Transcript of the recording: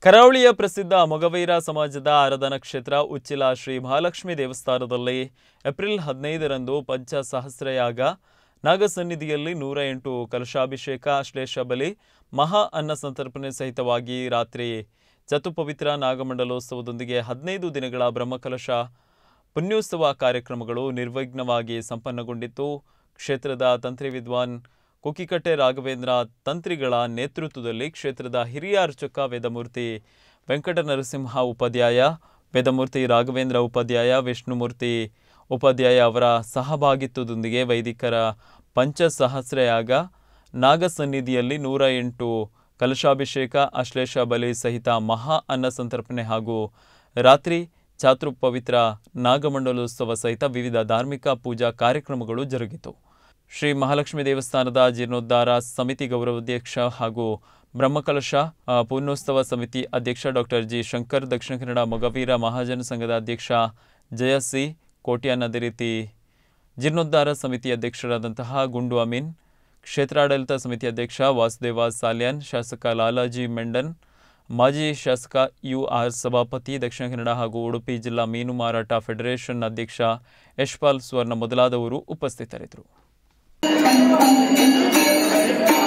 ಕರಾವಳಿಯ ಪ್ರಸಿದ್ಧ ಮೊಗವೀರ ಸಮಾಜದ ಆರಾಧನಾ ನಕ್ಷತ್ರ ಉಚ್ಚಿಲ ಶ್ರೀ ಮಹಾಲಕ್ಷ್ಮಿ ದೇವಸ್ಥಾನದಲ್ಲಿ ಏಪ್ರಿಲ್ ಹದಿನೈದರಂದು ಪಂಚಸಹಸ್ರಯಾಗ ನಾಗಸನ್ನಿಧಿಯಲ್ಲಿ ನೂರ ಎಂಟು ಕಲಶಾಭಿಷೇಕ ಶ್ಲೇಷ ಬಲಿ ಮಹಾ ಅನ್ನ ಸಂತರ್ಪಣೆ ಸಹಿತವಾಗಿ ರಾತ್ರಿ ಚತುಪವಿತ್ರ ನಾಗಮಂಡಲೋತ್ಸವದೊಂದಿಗೆ ಹದಿನೈದು ದಿನಗಳ ಬ್ರಹ್ಮಕಲಶ ಪುಣ್ಯೋತ್ಸವ ಕಾರ್ಯಕ್ರಮಗಳು ನಿರ್ವಿಘ್ನವಾಗಿ ಸಂಪನ್ನಗೊಂಡಿತ್ತು ಕ್ಷೇತ್ರದ ತಂತ್ರಿ ವಿದ್ವಾನ್ ಕುಕ್ಕಿಕಟ್ಟೆ ರಾಘವೇಂದ್ರ ತಂತ್ರಿಗಳ ನೇತೃತ್ವದಲ್ಲಿ ಕ್ಷೇತ್ರದ ಹಿರಿಯ ಅರ್ಚಕ ವೇದಮೂರ್ತಿ ವೆಂಕಟ ನರಸಿಂಹ ಉಪಾಧ್ಯಾಯ ವೇದಮೂರ್ತಿ ರಾಘವೇಂದ್ರ ಉಪಾಧ್ಯಾಯ ವಿಷ್ಣುಮೂರ್ತಿ ಉಪಾಧ್ಯಾಯ ಅವರ ಸಹಭಾಗಿತ್ವದೊಂದಿಗೆ ವೈದಿಕರ ಪಂಚಸಹಸ್ರಯಾಗ ನಾಗಸನ್ನಿಧಿಯಲ್ಲಿ ನೂರ ಎಂಟು ಕಲಶಾಭಿಷೇಕ ಅಶ್ಲೇಷ ಬಲಿ ಸಹಿತ ಮಹಾ ಅನ್ನ ಸಂತರ್ಪಣೆ ಹಾಗೂ ರಾತ್ರಿ ಚಾತೃ ಪವಿತ್ರ ನಾಗಮಂಡಲೋತ್ಸವ ಸಹಿತ ವಿವಿಧ ಧಾರ್ಮಿಕ ಪೂಜಾ ಕಾರ್ಯಕ್ರಮಗಳು ಜರುಗಿತು ಶ್ರೀ ಮಹಾಲಕ್ಷ್ಮಿ ದೇವಸ್ಥಾನದ ಜೀರ್ಣೋದ್ಧಾರ ಸಮಿತಿ ಗೌರವಾಧ್ಯಕ್ಷ ಹಾಗೂ ಬ್ರಹ್ಮಕಲಶ ಆ, ಪೂರ್ಣೋತ್ಸವ ಸಮಿತಿ ಅಧ್ಯಕ್ಷ ಡಾಕ್ಟರ್ ಜಿ ಶಂಕರ್ ದಕ್ಷಿಣ ಕನ್ನಡ ಮೊಗವೀರ ಮಹಾಜನ ಸಂಘದ ಅಧ್ಯಕ್ಷ ಜಯಸಿ ಕೋಟ್ಯಾನ್ ಅದೇ ರೀತಿ ಜೀರ್ಣೋದ್ಧಾರ ಸಮಿತಿ ಅಧ್ಯಕ್ಷರಾದಂತಹ ಗುಂಡು ಅಮೀನ್ ಕ್ಷೇತ್ರಾಡಳಿತ ಸಮಿತಿ ಅಧ್ಯಕ್ಷ ವಾಸುದೇವ ಸಾಲ್ಯಾನ್ ಶಾಸಕ ಲಾಲಾಜಿ ಮೆಂಡನ್ ಮಾಜಿ ಶಾಸಕ ಯು ಆರ್ ಸಭಾಪತಿ ದಕ್ಷಿಣ ಕನ್ನಡ ಹಾಗೂ ಉಡುಪಿ ಜಿಲ್ಲಾ ಮೀನು ಮಾರಾಟ ಫೆಡರೇಷನ್ ಅಧ್ಯಕ್ಷ ಯಶ್ಪಾಲ್ ಸ್ವರ್ಣ ಮೊದಲಾದವರು ಉಪಸ್ಥಿತರಿದ್ದರು